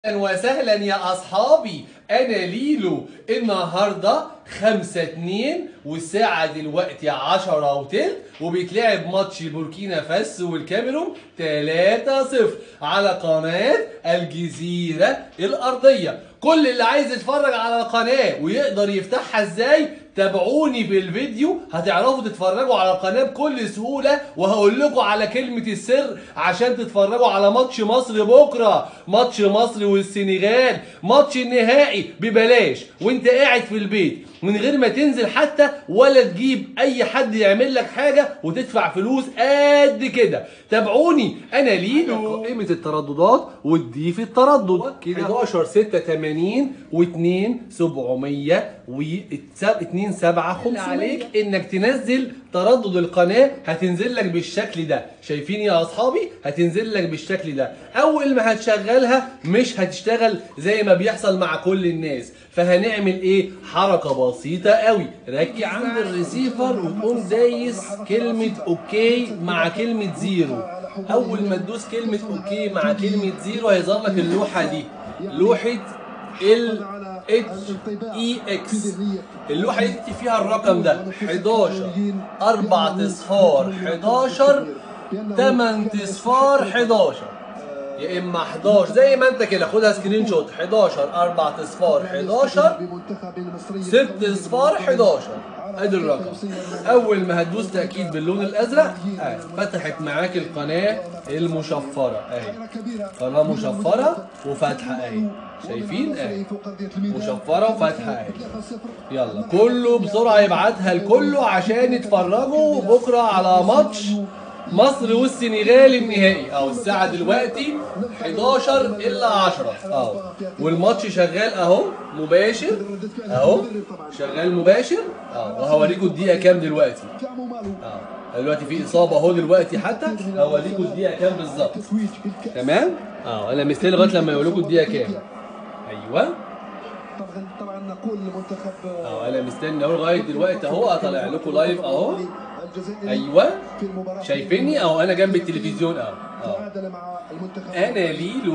اهلا وسهلا يا اصحابي انا ليلو النهارده خمسة اتنين والساعة دلوقتي عشرة وتلت وبيتلعب ماتش بوركينا فاسو والكاميرون تلاتة صفر على قناة الجزيرة الأرضية كل اللي عايز يتفرج على القناة ويقدر يفتحها ازاي تابعوني في الفيديو هتعرفوا تتفرجوا على القناة بكل سهولة وهقول لكم على كلمة السر عشان تتفرجوا على ماتش مصر بكرة ماتش مصر والسنغال ماتش النهائي ببلاش وانت قاعد في البيت من غير ما تنزل حتى ولا تجيب اي حد يعمل لك حاجة وتدفع فلوس قد كده تابعوني انا ليلو قيمة الترددات وتضيف التردد كده 11 6 80 و2 700 و 2 7 500 عليك انك تنزل تردد القناة هتنزل لك بالشكل ده شايفين يا اصحابي هتنزل لك بالشكل ده اول ما هتشغلها مش هتشتغل زي ما بيحصل مع كل الناس فهنعمل ايه حركة بسيطة قوي ركي عند الريسيفر وتقوم دايس كلمة اوكي مع كلمة زيرو اول ما تدوس كلمة اوكي مع كلمة زيرو هيظهر لك اللوحة دي لوحة ال اتش اي اكس اللوحة دي فيها الرقم ده 11 4 اصفار 11 8 اصفار 11 يا اما 11 زي ما انت كده خدها سكرين شوت 11 4 اصفار 11 6 اصفار 11 ادي الرقم اول ما هتدوس تاكيد باللون الازرق اهي فتحت معاك القناه المشفره اهي قناه مشفره وفاتحه اهي شايفين اهي مشفره وفاتحه اهي يلا كله بسرعه يبعتها لكله عشان يتفرجوا بكره على ماتش مصر والسنغال النهائي اهو الساعه دلوقتي 11 الا 10 اهو والماتش شغال اهو مباشر اهو شغال مباشر اهو وهوريكم الدقيقه كام دلوقتي اهو دلوقتي في اصابه اهو دلوقتي حتى هوريكم الدقيقه كام بالظبط تمام اهو انا مستني لغايه لما يقول لكم الدقيقه كام ايوه طبعا طبعا نقول لمنتخب اهو انا مستني اهو لغايه دلوقتي اهو اطلع لكم لايف اهو الجزائر ايوه في المباراة شايفيني اهو انا جنب التلفزيون اهو اهو تعادل مع المنتخب انا ليلو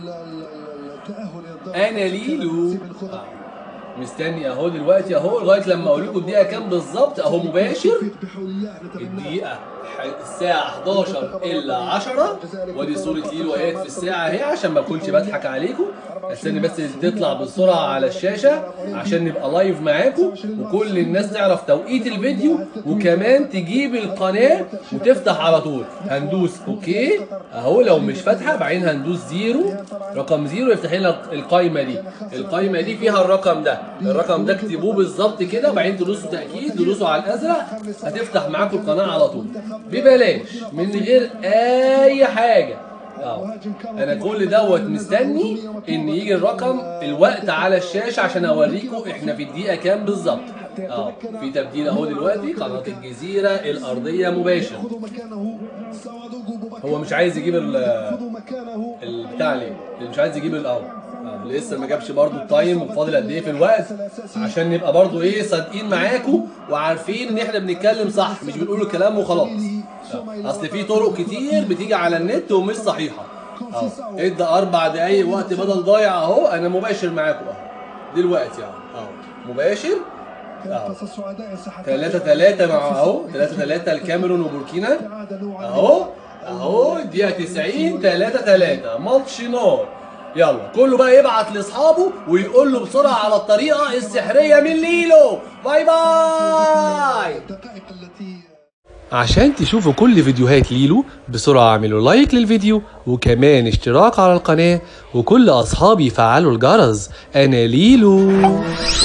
والتأهل للدور انا ليلو نصيب الخضر. آه. مستني اهو دلوقتي اهو لغايه لما اقول لكم الدقيقه كام بالظبط اهو مباشر توفيق بحولية نتمنى الدقيقه ح- الساعه 11 الا 10 وادي صوره ليلو اهي في الساعه اهي عشان ما اكونش بضحك عليكم استني بس تطلع بسرعه على الشاشه عشان نبقى لايف معاكم وكل الناس تعرف توقيت الفيديو وكمان تجيب القناه وتفتح على طول هندوس اوكي اهو لو مش فاتحه بعدين هندوس زيرو رقم زيرو يفتح لنا القايمه دي القايمه دي فيها الرقم ده الرقم ده اكتبوه بالظبط كده وبعدين تدوسوا تاكيد تدوسوا على الازرق هتفتح معاكم القناه على طول ببلاش من غير اي حاجه اه انا كل دوت مستني ان يجي الرقم الوقت على الشاشه عشان اوريكم احنا في الدقيقه كام بالظبط اه في تبديل اهو دلوقتي قناه الجزيره الارضيه مباشر خذوا مكانه سوادوغو بوبكر. هو مش عايز يجيب ال- خذوا مكانه البتاع ليه اللي مش عايز يجيب الاول آه، لسه ما جابش برضو التايم وفاضل قد ايه في الوقت عشان نبقى برضو ايه صادقين معاكم وعارفين ان احنا بنتكلم صح مش بنقول الكلام وخلاص آه، اصل في طرق كتير بتيجي على النت ومش صحيحه اهو ادى اربع دقايق وقت بدل ضايع اهو انا مباشر معاكم اهو دلوقتي اهو اهو مباشر كانت قصص سعداء الصحفيين 3 3 مع اهو 3 3 الكاميرون وبوركينا تعادلوا عن اهو اهو الدقيقة 90 3 3 ماتش نار يلا كله بقى يبعت لاصحابه ويقول له بسرعة على الطريقة السحرية من ليلو باي باي الدقائق التي عشان تشوفوا كل فيديوهات ليلو بسرعة اعملوا لايك للفيديو وكمان اشتراك على القناة وكل اصحابي فعلوا الجرس انا ليلو